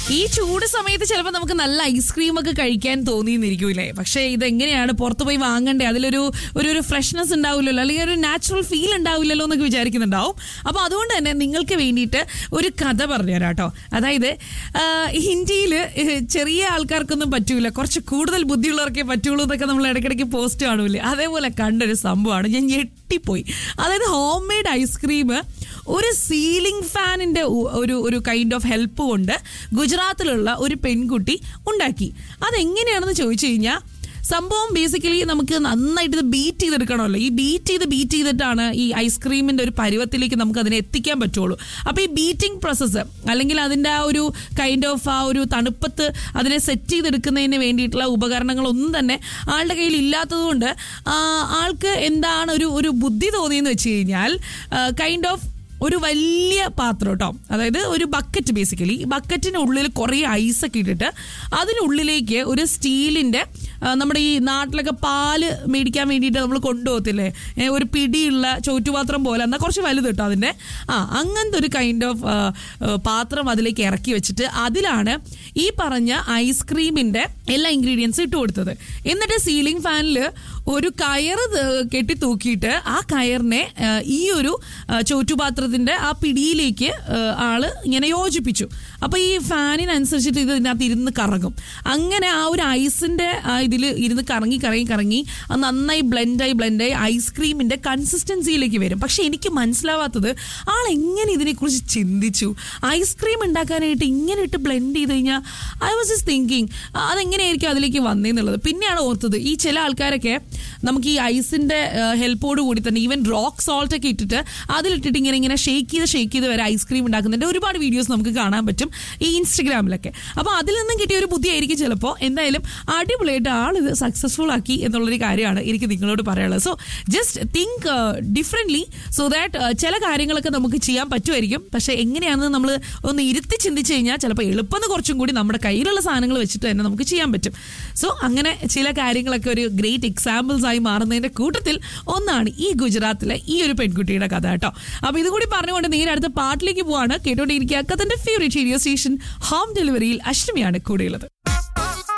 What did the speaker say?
ഈ ചൂട് സമയത്ത് ചിലപ്പോൾ നമുക്ക് നല്ല ഐസ്ക്രീം ഒക്കെ കഴിക്കാൻ തോന്നിയെന്നിരിക്കൂലേ പക്ഷേ ഇതെങ്ങനെയാണ് പുറത്ത് പോയി വാങ്ങണ്ടേ അതിലൊരു ഒരു ഒരു ഫ്രഷ്നെസ് ഉണ്ടാവില്ലല്ലോ അല്ലെങ്കിൽ ഒരു നാച്ചുറൽ ഫീൽ ഉണ്ടാവില്ലല്ലോ എന്നൊക്കെ വിചാരിക്കുന്നുണ്ടാവും അപ്പോൾ അതുകൊണ്ട് തന്നെ നിങ്ങൾക്ക് വേണ്ടിയിട്ട് ഒരു കഥ പറഞ്ഞുതരാം കേട്ടോ അതായത് ആ, ഹിന്ദിയിൽ ചെറിയ ആൾക്കാർക്കൊന്നും പറ്റൂല കുറച്ച് കൂടുതൽ ബുദ്ധിയുള്ളവർക്കേ പറ്റുള്ളൂ എന്നൊക്കെ നമ്മൾ ഇടയ്ക്കിടയ്ക്ക് പോസ്റ്റ് കാണൂലേ അതേപോലെ കണ്ടൊരു സംഭവമാണ് ഞാൻ ഞെട്ടിപ്പോയി അതായത് ഹോം മെയ്ഡ് ഐസ്ക്രീം ഒരു സീലിംഗ് ഫാനിന്റെ ഉ- ഒരു ഒരു കൈൻഡ് ഓഫ് ഹെൽപ്പ് കൊണ്ട് ഗുജറാത്തിലുള്ള ഒരു പെൺകുട്ടി ഉണ്ടാക്കി അതെങ്ങനെയാണെന്ന് ചോദിച്ചു കഴിഞ്ഞാൽ സംഭവം ബേസിക്കലി നമുക്ക് നന്നായിട്ട് ഇത് ബീറ്റ് ചെയ്തെടുക്കണമല്ലോ ഈ ബീറ്റ് ചെയ്ത് ബീറ്റ് ചെയ്തിട്ടാണ് ഈ ഐസ്ക്രീമിന്റെ ഒരു പരുവത്തിലേക്ക് നമുക്ക് അതിനെ എത്തിക്കാൻ പറ്റുള്ളൂ അപ്പോൾ ഈ ബീറ്റിംഗ് പ്രോസസ്സ് അല്ലെങ്കിൽ അതിന്റെ ആ ഒരു കൈൻഡ് ഓഫ് ആ ഒരു തണുപ്പത്ത് അതിനെ സെറ്റ് ചെയ്തെടുക്കുന്നതിന് വേണ്ടിയിട്ടുള്ള ഉപകരണങ്ങളൊന്നും തന്നെ ആളുടെ കയ്യിൽ ഇല്ലാത്തതുകൊണ്ട് ആ, ആൾക്ക് എന്താണ് ഒരു ഒരു ബുദ്ധി തോന്നിയെന്ന് വെച്ച് കഴിഞ്ഞാൽ കൈൻഡ് ഓഫ് ഒരു വലിയ പാത്രം കേട്ടോ അതായത് ഒരു ബക്കറ്റ് ബേസിക്കലി ബക്കറ്റിന് ഉള്ളിൽ കുറേ ഐസൊക്കെ ഇട്ടിട്ട് അതിനുള്ളിലേക്ക് ഒരു സ്റ്റീലിന്റെ ആ, നമ്മുടെ ഈ നാട്ടിലൊക്കെ പാല് മേടിക്കാൻ വേണ്ടിയിട്ട് നമ്മൾ കൊണ്ടുപോകത്തില്ലേ ഏ, ഒരു പിടിയുള്ള ചോറ്റുപാത്രം പോലെ എന്നാൽ കുറച്ച് വലുത് കേട്ടോ അതിന്റെ ആ അങ്ങനത്തെ ഒരു കൈൻഡ് ഓഫ് പാത്രം അതിലേക്ക് ഇറക്കി വെച്ചിട്ട് അതിലാണ് ഈ പറഞ്ഞ ഐസ്ക്രീമിന്റെ എല്ലാ ഇൻഗ്രീഡിയൻസും ഇട്ട് കൊടുത്തത് എന്നിട്ട് സീലിംഗ് ഫാനിൽ ഒരു കയറ് ത- കെട്ടി തൂക്കിയിട്ട് ആ കയറിനെ ആ, ഈ ഒരു ആ, ചോറ്റുപാത്രത്തിന്റെ ആ പിടിയിലേക്ക് ആ, ആള് ഇങ്ങനെ യോജിപ്പിച്ചു അപ്പൊ ഈ ഫാനിനനുസരിച്ചിട്ട് ഇത് ഇതിനകത്ത് ഇരുന്ന് കറങ്ങും അങ്ങനെ ആ ഒരു ഐസിന്റെ ഇതിൽ ഇരുന്ന് കറങ്ങി കറങ്ങി കറങ്ങി അത് നന്നായി ബ്ലെൻഡായി ബ്ലെൻഡായി ഐസ്ക്രീമിന്റെ കൺസിസ്റ്റൻസിയിലേക്ക് വരും പക്ഷെ എനിക്ക് മനസ്സിലാവാത്തത് ആൾ എങ്ങനെ ഇതിനെക്കുറിച്ച് ചിന്തിച്ചു ഐസ്ക്രീം ഉണ്ടാക്കാനായിട്ട് ഇങ്ങനെ ഇട്ട് ബ്ലെൻഡ് ചെയ്ത് കഴിഞ്ഞാൽ ഐ വാസ് ജസ്റ്റ് തിങ്കിങ് അതെങ്ങനെയായിരിക്കും അതിലേക്ക് വന്നേന്നുള്ളത് പിന്നെയാണ് ഓർത്തത് ഈ ചില ആൾക്കാരൊക്കെ നമുക്ക് ഈ ഐസിന്റെ ഹെൽപ്പോട് കൂടി തന്നെ ഈവൻ റോക്ക് സോൾട്ട് ഒക്കെ ഇട്ടിട്ട് അതിലിട്ടിട്ട് ഇങ്ങനെ ഇങ്ങനെ ഷേക്ക് ചെയ്ത് ഷേക്ക് ചെയ്ത് വരെ ഐസ്ക്രീം ഉണ്ടാക്കുന്നതിന്റെ ഒരുപാട് വീഡിയോസ് നമുക്ക് കാണാൻ പറ്റും ഈ ഇൻസ്റ്റഗ്രാമിലൊക്കെ അപ്പോൾ അതിൽ നിന്നും കിട്ടിയ ഒരു ബുദ്ധിയായിരിക്കും ചിലപ്പോൾ എന്തായാലും അടിപൊളിയായിട്ട് ആളിത് സക്സസ്ഫുൾ ആക്കി എന്നുള്ളൊരു കാര്യമാണ് എനിക്ക് നിങ്ങളോട് പറയാനുള്ളത് so just think differently so that ചില കാര്യങ്ങളൊക്കെ നമുക്ക് ചെയ്യാൻ പറ്റുമായിരിക്കും പക്ഷേ എങ്ങനെയാണെന്ന് നമ്മൾ ഒന്ന് ഇരുത്തി ചിന്തിച്ച് കഴിഞ്ഞാൽ ചിലപ്പോൾ എളുപ്പം കുറച്ചും കൂടി നമ്മുടെ കയ്യിലുള്ള സാധനങ്ങൾ വെച്ചിട്ട് തന്നെ നമുക്ക് ചെയ്യാൻ പറ്റും സോ അങ്ങനെ ചില കാര്യങ്ങളൊക്കെ ഒരു ഗ്രേറ്റ് എക്സാമ്പിൾസ് ആയി മാറുന്നതിന്റെ കൂട്ടത്തിൽ ഒന്നാണ് ഈ ഗുജറാത്തിലെ ഈ ഒരു പെൺകുട്ടിയുടെ കഥ കേട്ടോ അപ്പൊ ഇതുകൂടി പറഞ്ഞുകൊണ്ട് നേരെ അടുത്ത പാട്ടിലേക്ക് പോവാണ് കേട്ടോണ്ടിരിക്കുക കഥന്റെ ഫേവറേറ്റ് റേഡിയോ സ്റ്റേഷൻ ഹോം ഡെലിവറിയിൽ അഷ്ടമിയാണ് കൂടെയുള്ളത്